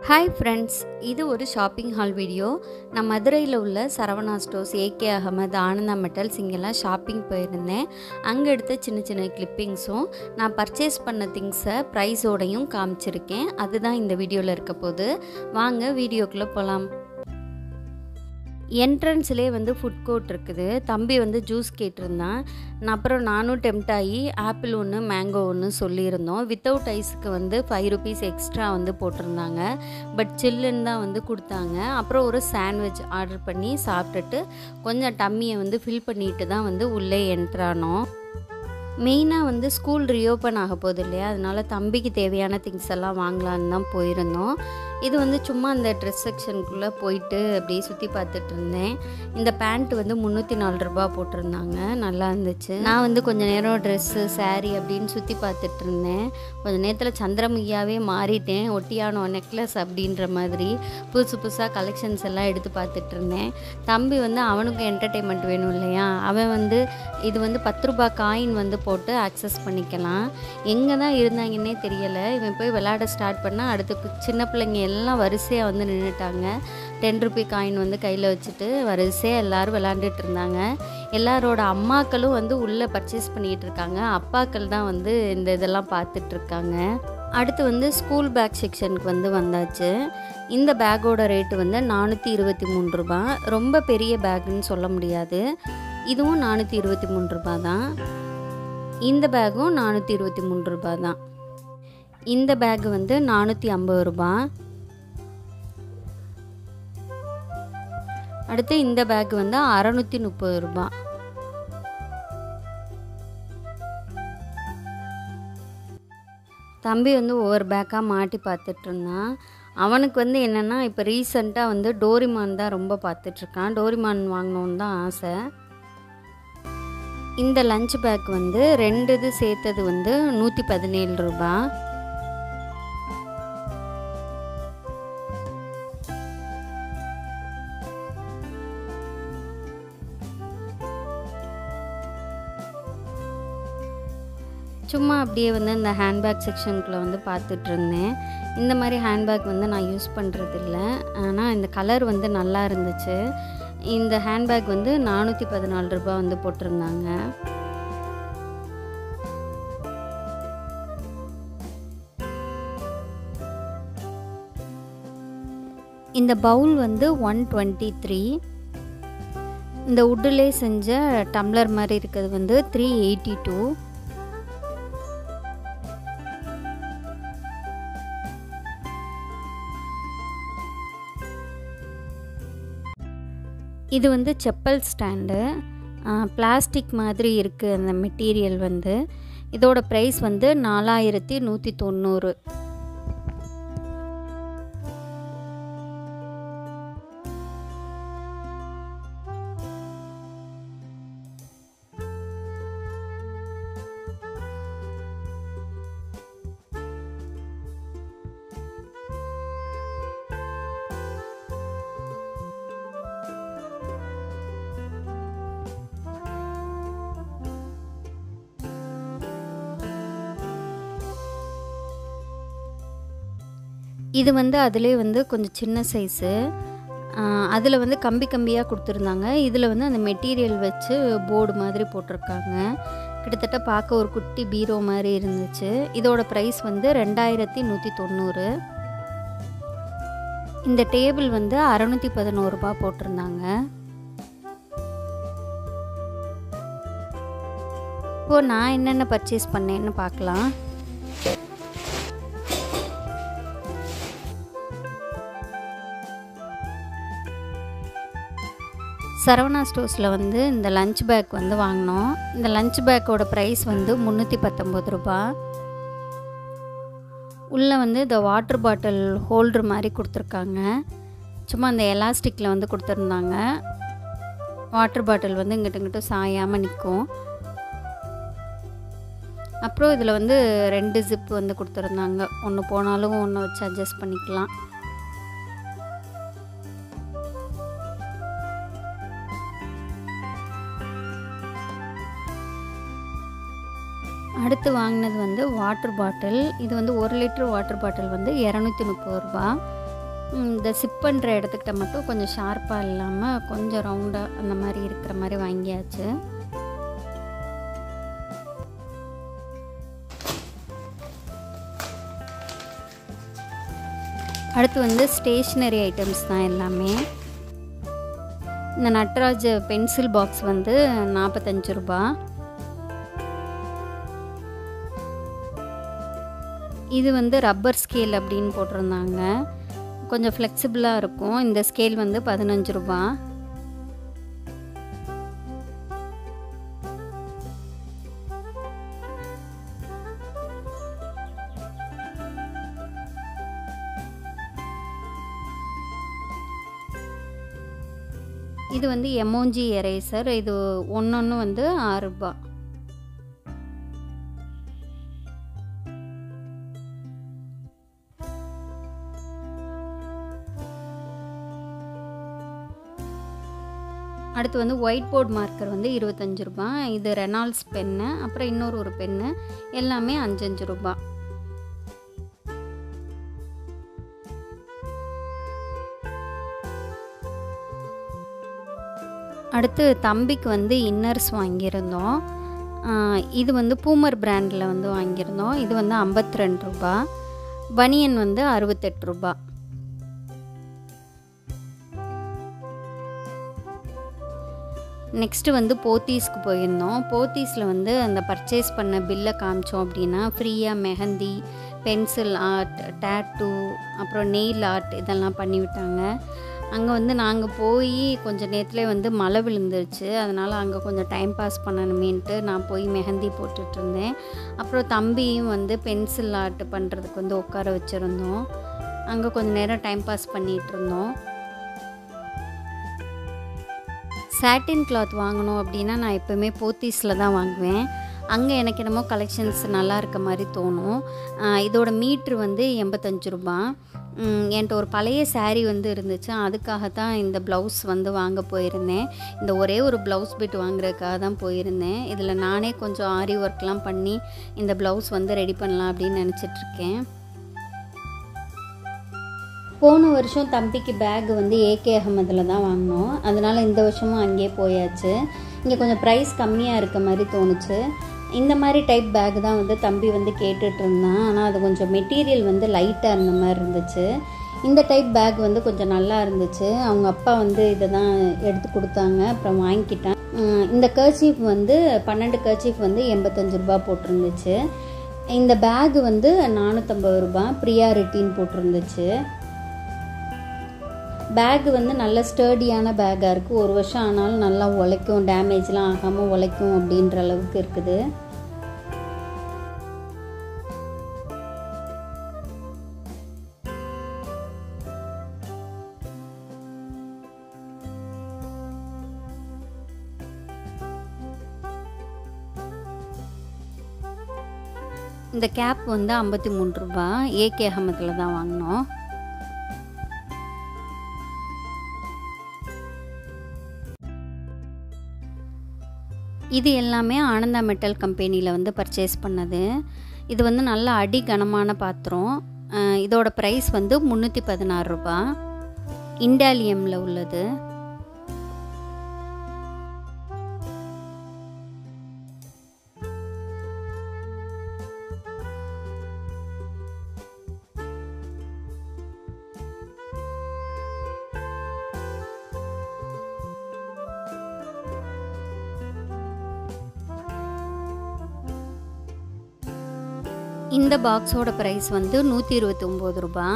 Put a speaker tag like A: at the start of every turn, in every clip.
A: hi friends இது ஒரு shopping hall video நான் மதுரையில் உள்ள Saravana stores AK Ahamed Ananda metals இங்கெல்லாம் ஷாப்பிங் போயிருந்தேன் அங்கே எடுத்த சின்ன சின்ன கிளிப்பிங்ஸும் நான் பர்ச்சேஸ் பண்ண திங்ஸை ப்ரைஸோடையும் காமிச்சிருக்கேன் அதுதான் இந்த வீடியோவில் இருக்க போது வாங்க வீடியோக்குள்ளே போகலாம் என்ட்ரன்ஸ்லேயே வந்து ஃபுட் கோர்ட் இருக்குது தம்பி வந்து ஜூஸ் கேட்டிருந்தான் நான் அப்புறம் நானும் டெம்ட் ஆகி ஆப்பிள் ஒன்று மேங்கோ ஒன்று சொல்லியிருந்தோம் வித்தவுட் ஐஸுக்கு வந்து ஃபைவ் ருபீஸ் எக்ஸ்ட்ரா வந்து போட்டிருந்தாங்க பட் சில்லுன்னு தான் வந்து கொடுத்தாங்க அப்புறம் ஒரு சாண்ட்விச் ஆர்டர் பண்ணி சாப்பிட்டுட்டு கொஞ்சம் டம்மியை வந்து ஃபில் பண்ணிட்டு தான் வந்து உள்ளே என்ட்ரானோம் மெயினாக வந்து ஸ்கூல் ரீஓப்பன் ஆக போகுது இல்லையா அதனால தம்பிக்கு தேவையான திங்ஸ் எல்லாம் வாங்கலான்னு தான் போயிருந்தோம் இது வந்து சும்மா அந்த ட்ரெஸ் செக்ஷனுக்குள்ளே போயிட்டு அப்படியே சுற்றி பார்த்துட்டு இருந்தேன் இந்த பேண்ட் வந்து முந்நூற்றி நாலு ரூபா போட்டிருந்தாங்க நல்லா இருந்துச்சு நான் வந்து கொஞ்சம் நேரம் ட்ரெஸ்ஸு saree அப்படின்னு சுற்றி பார்த்துட்டு இருந்தேன் கொஞ்சம் நேரத்தில் சந்திரமுகியாவே மாறிட்டேன் ஒட்டியானோ நெக்லஸ் அப்படின்ற மாதிரி புதுசு புதுசாக கலெக்ஷன்ஸ் எல்லாம் எடுத்து பார்த்துட்டு இருந்தேன் தம்பி வந்து அவனுக்கு என்டர்டெயின்மெண்ட் வேணும் இல்லையா அவன் வந்து இது வந்து பத்து ரூபாய் காயின் வந்து போட்டு அக்சஸ் பண்ணிக்கலாம் எங்கே தான் இருந்தாங்கன்னே தெரியலை இவன் போய் விளையாட ஸ்டார்ட் பண்ணால் அடுத்து பி- சின்ன பிள்ளைங்க எல்லாம் வரிசையாக வந்து நின்றுட்டாங்க டென் ருபி காயின் வந்து கையில் வச்சுட்டு வரிசையாக எல்லோரும் விளாண்டுட்டு இருந்தாங்க எல்லாரோட அம்மாக்களும் வந்து உள்ளே பர்ச்சேஸ் பண்ணிகிட்டு இருக்காங்க அப்பாக்கள் தான் வந்து இந்த இதெல்லாம் பார்த்துட்டு இருக்காங்க அடுத்து வந்து ஸ்கூல் பேக் செக்ஷனுக்கு வந்து வந்தாச்சு இந்த பேக்கோட ரேட்டு வந்து நானூற்றி இருபத்தி மூணு ரூபா ரொம்ப பெரிய பேக்குன்னு சொல்ல முடியாது இதுவும் நானூற்றி இருபத்தி மூணு ரூபா தான் இந்த பேக்கும் நானூற்றி இருபத்தி மூணு ரூபா தான் இந்த பேக் வந்து நானூற்றி ஐம்பது ரூபா அடுத்து இந்த பேக் வந்து அறநூற்றி முப்பது ரூபா தம்பி வந்து ஒவ்வொரு பேக்காக மாட்டி பார்த்துட்டு இருந்தான் அவனுக்கு வந்து என்னென்னா இப்போ ரீசண்டாக வந்து டோரிமான் தான் ரொம்ப பார்த்துட்ருக்கான் டோரிமான் வாங்கணுன்னு தான் ஆசை இந்த லஞ்ச் பேக் வந்து ரெண்டு இது சேர்த்தது வந்து நூற்றி பதினேழு ரூபா சும்மா அப்படியே வந்து இந்த ஹேண்ட்பேக் செக்ஷனுக்குள்ளே வந்து பார்த்துட்டு இருந்தேன் இந்த மாதிரி ஹேண்ட்பேக் வந்து நான் யூஸ் பண்ணுறது இல்லை ஆனால் இந்த கலர் வந்து நல்லா இருந்துச்சு இந்த ஹேண்ட்பேக் வந்து நானூற்றி பதினாலு ரூபாய் வந்து போட்டிருந்தாங்க இந்த பவுல் வந்து ஒன் டுவெண்ட்டி த்ரீ இந்த உட்டிலே செஞ்ச டம்ளர் மாதிரி இருக்கிறது வந்து த்ரீ எயிட்டி டூ இது வந்து செப்பல் ஸ்டாண்டு பிளாஸ்டிக் மாதிரி இருக்குது அந்த மெட்டீரியல் வந்து இதோட ப்ரைஸ் வந்து நாலாயிரத்தி நூற்றி தொண்ணூறு இது வந்து அதிலே வந்து கொஞ்சம் சின்ன சைஸு அதில் வந்து கம்பி கம்பியாக கொடுத்துருந்தாங்க இதில் வந்து அந்த மெட்டீரியல் வச்சு போர்டு மாதிரி போட்டிருக்காங்க கிட்டத்தட்ட பார்க்க ஒரு குட்டி பீரோ மாதிரி இருந்துச்சு இதோட ப்ரைஸ் வந்து ரெண்டாயிரத்தி நூற்றி தொண்ணூறு இந்த டேபிள் வந்து அறநூற்றி பதினோரு ரூபாய் போட்டிருந்தாங்க இப்போ நான் என்னென்ன பர்ச்சேஸ் பண்ணேன்னு பார்க்கலாம் சரவணா ஸ்டோர்ஸில் வந்து இந்த லஞ்ச் பேக் வந்து வாங்கினோம் இந்த லஞ்ச் பேக்கோட ப்ரைஸ் வந்து முந்நூற்றி பத்தொம்பது ரூபா உள்ளே வந்து இந்த வாட்டர் பாட்டில் ஹோல்டர் மாதிரி கொடுத்துருக்காங்க சும்மா அந்த எலாஸ்டிக்கில் வந்து கொடுத்துருந்தாங்க வாட்டர் பாட்டில் வந்து இங்கிட்ட இங்கிட்ட சாயாமல் நிற்கும் அப்புறம் இதில் வந்து ரெண்டு ஜிப் வந்து கொடுத்துருந்தாங்க ஒன்று போனாலும் ஒன்று வச்சு அட்ஜஸ்ட் பண்ணிக்கலாம் அடுத்து வாங்கினது வந்து வாட்டர் பாட்டில் இது வந்து ஒரு லிட்டர் வாட்டர் பாட்டில் வந்து இரநூத்தி முப்பது ரூபா ம், இந்த சிப் பண்ணுற இடத்துக்கிட்ட மட்டும் கொஞ்சம் ஷார்ப்பாக இல்லாமல் கொஞ்சம் ரவுண்டாக அந்த மாதிரி இருக்கிற மாதிரி வாங்கியாச்சு அடுத்து வந்து ஸ்டேஷ்னரி ஐட்டம்ஸ் தான் எல்லாமே இந்த நட்ராஜ் பென்சில் பாக்ஸ் வந்து நாற்பத்தஞ்சு ரூபா இது வந்து ரப்பர் ஸ்கேல் அப்படின்னு போட்டிருந்தாங்க கொஞ்சம் ஃப்ளெக்சிபிளாக இருக்கும் இந்த ஸ்கேல் வந்து பதினஞ்சு ரூபா இது வந்து எமோஞ்சி எரேசர் இது ஒன்று வந்து ஆறு ரூபா அடுத்து வந்து ஒயிட் போர்ட் மார்க்கர் வந்து இருபத்தஞ்சு ரூபா இது ரெனால்ட்ஸ் பென்னு அப்புறம் இன்னொரு ஒரு பென்னு எல்லாமே அஞ்சஞ்சு ரூபா அடுத்து தம்பிக்கு வந்து இன்னர்ஸ் வாங்கியிருந்தோம் ஆஹ் இது வந்து பூமர் பிராண்டில் வந்து வாங்கியிருந்தோம் இது வந்து ஐம்பத்தி ரெண்டு ரூபா பனியன் வந்து அறுபத்தெட்டு ரூபா நெக்ஸ்ட்டு வந்து போத்தீஸ்க்கு போயிருந்தோம் போத்தீஸில் வந்து அந்த பர்ச்சேஸ் பண்ண பில்லை காமிச்சோம் அப்படின்னா ஃப்ரீயாக மெஹந்தி பென்சில் ஆர்ட் டேட்டூ அப்புறம் நெயில் ஆர்ட் இதெல்லாம் பண்ணி விட்டாங்க அங்கே வந்து நாங்கள் போய் கொஞ்சம் நேரத்துலேயே வந்து மழை விழுந்துருச்சு அதனால் அங்கே கொஞ்சம் டைம் பாஸ் பண்ணணுமேன்ட்டு நான் போய் மெஹந்தி போட்டுட்டு இருந்தேன் அப்புறம் தம்பியும் வந்து பென்சில் ஆர்ட் பண்ணுறதுக்கு வந்து உட்கார வச்சுருந்தோம் அங்கே கொஞ்சம் நேரம் டைம் பாஸ் பண்ணிகிட்டு இருந்தோம் சாட்டின் கிளாத் வாங்கணும் அப்படின்னா நான் எப்போவுமே போத்தீஸில் தான் வாங்குவேன் அங்கே எனக்கு என்னமோ கலெக்ஷன்ஸ் நல்லா இருக்க மாதிரி தோணும் ஆஹ் இதோட மீட்ரு வந்து எண்பத்தஞ்சு ரூபா உம், என்கிட்ட ஒரு பழைய saree வந்து இருந்துச்சு அதுக்காக தான் இந்த ப்ளவுஸ் வந்து வாங்க போயிருந்தேன் இந்த ஒரே ஒரு ப்ளவுஸ் பிட் வாங்குறதுக்காக தான் போயிருந்தேன் இதில் நானே கொஞ்சம் ஆரி ஒர்க்லாம் பண்ணி இந்த ப்ளவுஸ் வந்து ரெடி பண்ணலாம் அப்படின்னு நினச்சிட்ருக்கேன் போன வருஷம் தம்பிக்கு பேக் வந்து ஏகே அகமதில் தான் வாங்கினோம் அதனால் இந்த வருஷமும் அங்கேயே போயாச்சு இங்கே கொஞ்சம் ப்ரைஸ் கம்மியாக இருக்க மாதிரி தோணுச்சு இந்த மாதிரி டைப் பேக் தான் வந்து தம்பி வந்து கேட்டுட்டு இருந்தான் ஆனால் அது கொஞ்சம் மெட்டீரியல் வந்து லைட்டாக இருந்த மாதிரி இருந்துச்சு இந்த டைப் பேக் வந்து கொஞ்சம் நல்லா இருந்துச்சு அவங்க அப்பா வந்து இதை தான் எடுத்து கொடுத்தாங்க அப்புறம் வாங்கிக்கிட்டேன் உம், இந்த கர்ச்சீஃப் வந்து பன்னெண்டு கர்ச்சீஃப் வந்து எண்பத்தஞ்சு ரூபா போட்டிருந்துச்சு இந்த பேக் வந்து நானூற்றம்பது ரூபா ப்ரியாரிட்டின்னு போட்டிருந்துச்சு பேக் வந்து நல்ல ஸ்டர்டியான பேக்காக இருக்குது ஒரு வருஷம் ஆனாலும் நல்லா உழைக்கும் டேமேஜ்லாம் ஆகாமல் உழைக்கும் அப்படின்ற அளவுக்கு இருக்குது இந்த கேப் வந்து ஐம்பத்தி மூணு ரூபா ஏகே அகமதில் தான் வாங்கினோம் இது எல்லாமே ஆனந்தா மெட்டல் கம்பெனியில் வந்து பர்ச்சேஸ் பண்ணது இது வந்து நல்ல அடி கனமான பாத்திரம் அஹ் இதோட ப்ரைஸ் வந்து முந்நூற்றி பதினாறு ரூபா இண்டாலியமில் உள்ளது இந்த பாக்ஸோட ப்ரைஸ் வந்து நூற்றி இருபத்தி ஒம்பது ரூபா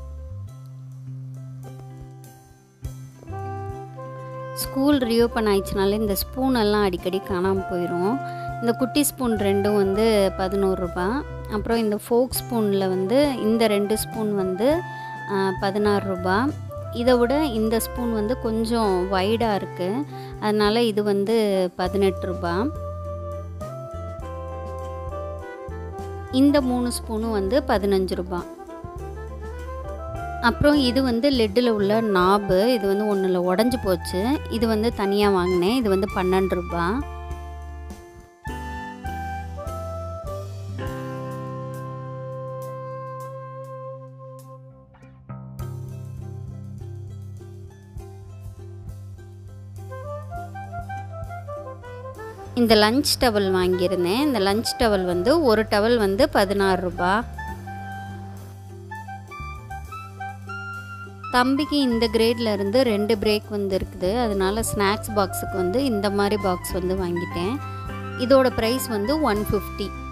A: ஸ்கூல் ரீஓப்பன் ஆயிடுச்சுனால இந்த ஸ்பூன் எல்லாம் அடிக்கடி காணாமல் போயிடும் இந்த குட்டி ஸ்பூன் ரெண்டும் வந்து பதினோரு ரூபா அப்புறம் இந்த ஃபோக் ஸ்பூனில் வந்து இந்த ரெண்டு ஸ்பூன் வந்து ஆ, பதினாறு ரூபா இதை விட இந்த ஸ்பூன் வந்து கொஞ்சம் வைடாக இருக்குது அதனால் இது வந்து பதினெட்டு ரூபா இந்த மூணு ஸ்பூனும் வந்து பதினஞ்சு ரூபா அப்புறம் இது வந்து லெட்டில் உள்ள நாபு இது வந்து ஒன்றில் உடஞ்சி போச்சு இது வந்து தனியாக வாங்கினேன் இது வந்து பன்னெண்டு ரூபா இந்த லஞ்ச் டவல் வாங்கியிருந்தேன் இந்த லஞ்ச் டவல் வந்து ஒரு டவல் வந்து பதினாறு ரூபா தம்பிக்கு இந்த கிரேட்ல இருந்து ரெண்டு பிரேக் வந்து இருக்குது அதனால ஸ்நாக்ஸ் பாக்ஸுக்கு வந்து இந்த மாதிரி பாக்ஸ் வந்து வாங்கிட்டேன் இதோட ப்ரைஸ் வந்து ஒன் ஃபிஃப்டி